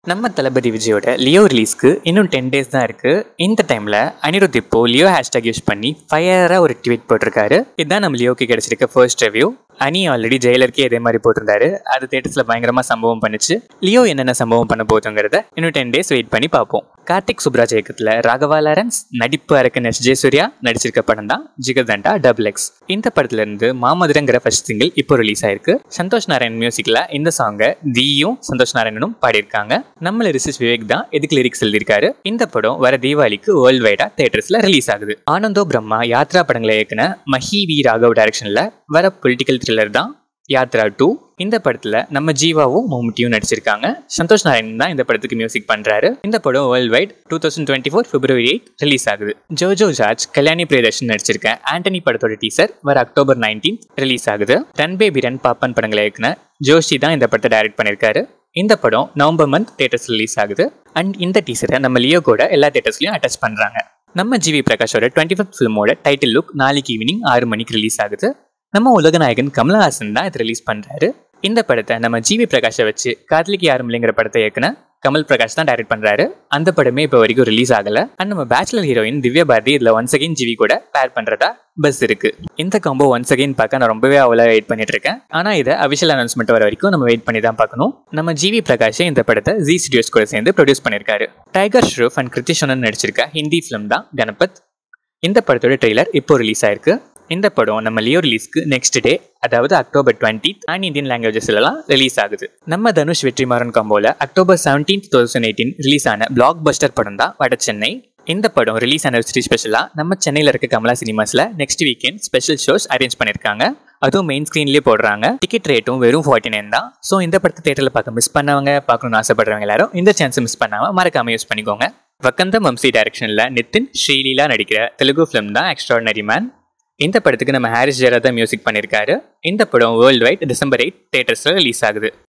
நம்ம தளபதி விஜயோட லியோ ரிலீஸ்க்கு இன்னும் டென் டேஸ் தான் இருக்கு இந்த டைம்ல அனிருத் இப்போ லியோ ஹேஷ்டாக் யூஸ் பண்ணி ஃபயரா ஒரு ட்வீட் போட்டிருக்காரு இதுதான் நம்ம லியோக்கு கிடைச்சிருக்க ஃபர்ஸ்ட் ரிவ்யூ அனி ஆல்ரெடி ஜெயிலருக்கே இதே மாதிரி போட்டிருந்தாரு அது தேட்டர்ஸ்ல பயங்கரமா சம்பவம் பண்ணுச்சு லியோ என்னென்ன சம்பவம் பண்ண போகுதுங்கிறத இன்னும் டென் டேஸ் வெயிட் பண்ணி பார்ப்போம் கார்த்திக் சுப்ராஜ் இயக்கத்துல ராகவா லாரன்ஸ் நடிப்பு அரக்கன் எஸ் ஜே சூர்யா நடிச்சிருக்க படம் தான் ஜிகர்தண்டா டபுள் எக்ஸ் இந்த படத்துல இருந்து மாமதுரங்கிற ஃபர்ஸ்ட் சிங்கிள் இப்போ ரிலீஸ் ஆயிருக்கு சந்தோஷ் நாராயண் மியூசிக்ல இந்த சாங்கை தீயும் சந்தோஷ் நாராயணனும் பாடியிருக்காங்க நம்ம ரிசிஸ் விவேக் தான் எதுக்கு லிரிக்ஸ் எழுதியிருக்காரு இந்த படம் வர தீபாவளிக்கு வேர்ல்டு வைடா தேட்டர்ஸ்ல ரிலீஸ் ஆகுது ஆனந்தோ பிரம்மா யாத்ரா படங்களை இயக்குன மஹி வி ராகவ் டைரக்ஷன்ல வர பொலிட்டிக்கல் த்ரில்லர் தான் யாத்ரா டூ இந்த படத்துல நம்ம ஜீவாவும் மம்முட்டியும் நடிச்சிருக்காங்க சந்தோஷ் நாராயணன் தான் இந்த படத்துக்கு மியூசிக் பண்றாரு இந்த படம் world wide two thousand twenty four February eight release ஆகுது ஜோஜோ ஜார்ஜ் கல்யாணி பிரியதர்ஷன் நடிச்சிருக்க ஆண்டனி படத்தோட டீசர் வர அக்டோபர் நைன்டீன் ரிலீஸ் ஆகுது ரன் பேபி ரன் பாப்பன் படங்களை இயக்குன ஜோஷி தான் இந்த படத்தை டைரக்ட் பண்ணியிருக்காரு இந்த படம் நவம்பர் மந்த் தேட்டர்ஸ் ரிலீஸ் ஆகுது அண்ட் இந்த டீசரை நம்ம லியோ கூட எல்லா தேட்டர்ஸ்லையும் அட்டாச் பண்ணுறாங்க நம்ம ஜிவி பிரகாஷோட டுவெண்ட்டி ஃபிஃப்த் ஃபிலிமோட டைட்டில் லுக் நாளைக்கு ஈவினிங் ஆறு மணிக்கு ரிலீஸ் ஆகுது நம்ம உலகநாயகன் கமலஹாசன் தான் இதை ரிலீஸ் பண்ணுறாரு இந்த படத்தை நம்ம ஜிவி பிரகாஷை வச்சு காதலிக்கு யாரும் இல்லைங்கிற படத்தை இயக்குன கமல் பிரகாஷ் தான் டைரக்ட் பண்றாரு அந்த படமே இப்போ வரைக்கும் ரிலீஸ் ஆகல அண்ட் நம்ம பேச்சுலர் ஹீரோயின் திவ்யா பாரதி இதுல ஒன்ஸ் அகைன் ஜிவி கூட பேர் பண்றதா பஸ் இருக்கு இந்த காம்போ ஒன்ஸ் அகைன் பார்க்க நான் ரொம்பவே அவ்வளோ வெயிட் பண்ணிட்டு இருக்கேன் ஆனா இதை அபிஷியல் அனௌன்ஸ்மெண்ட் வர வரைக்கும் நம்ம வெயிட் பண்ணி தான் பார்க்கணும் நம்ம ஜிவி பிரகாஷ் இந்த படத்தை ஜி ஸ்டுடியோஸ் கூட சேர்ந்து ப்ரொடியூஸ் பண்ணியிருக்காரு டைகர் ஷ்ரூஃப் அண்ட் கிருத்திஷனன் நடிச்சிருக்க ஹிந்தி ஃபிலிம் தான் கணபத் இந்த படத்தோட ட்ரெய்லர் இப்போ ரிலீஸ் ஆயிருக்கு இந்த படம் நம்ம லியோ ரிலீஸ்க்கு நெக்ஸ்ட் டே அதாவது அக்டோபர் டுவெண்ட்டி அண்ட் இந்தியன் லாங்குவேஜஸ்லாம் ரிலீஸ் ஆகுது நம்ம தனுஷ் வெற்றிமாறன் காம்போல October seventeen two thousand eighteen release ஆன பிளாக் பஸ்டர் படம் தான் வட சென்னை இந்த படம் ரிலீஸ் ஆனிவர்சரி ஸ்பெஷலாக நம்ம சென்னையில் இருக்க கமலா சினிமாஸில் next weekend special shows arrange பண்ணியிருக்காங்க அதுவும் மெயின் ஸ்க்ரீன்லேயே போடுறாங்க டிக்கெட் ரேட்டும் வெறும் ஃபார்ட்டி நைன் தான் ஸோ இந்த படத்தை தேட்டரில் பார்க்க மிஸ் பண்ணவங்க பார்க்கணும்னு ஆசைப்படுறவங்க எல்லாரும் இந்த சான்ஸை மிஸ் பண்ணாமல் மறக்காம யூஸ் பண்ணிக்கோங்க வக்கந்த வம்சி டைரக்ஷனில் நிதின் ஸ்ரீலீலா நடிக்கிற தெலுங்கு ஃபிலிம் தான் எக்ஸ்ட்ராடனரி மேன் இந்த படத்துக்கு நம்ம ஹாரிஸ் ஜெரா தான் மியூசிக் பண்ணியிருக்காரு இந்த படம் வேர்ல்டு வைட் டிசம்பர் எயிட் தேட்டர்ஸில் ரிலீஸ் ஆகுது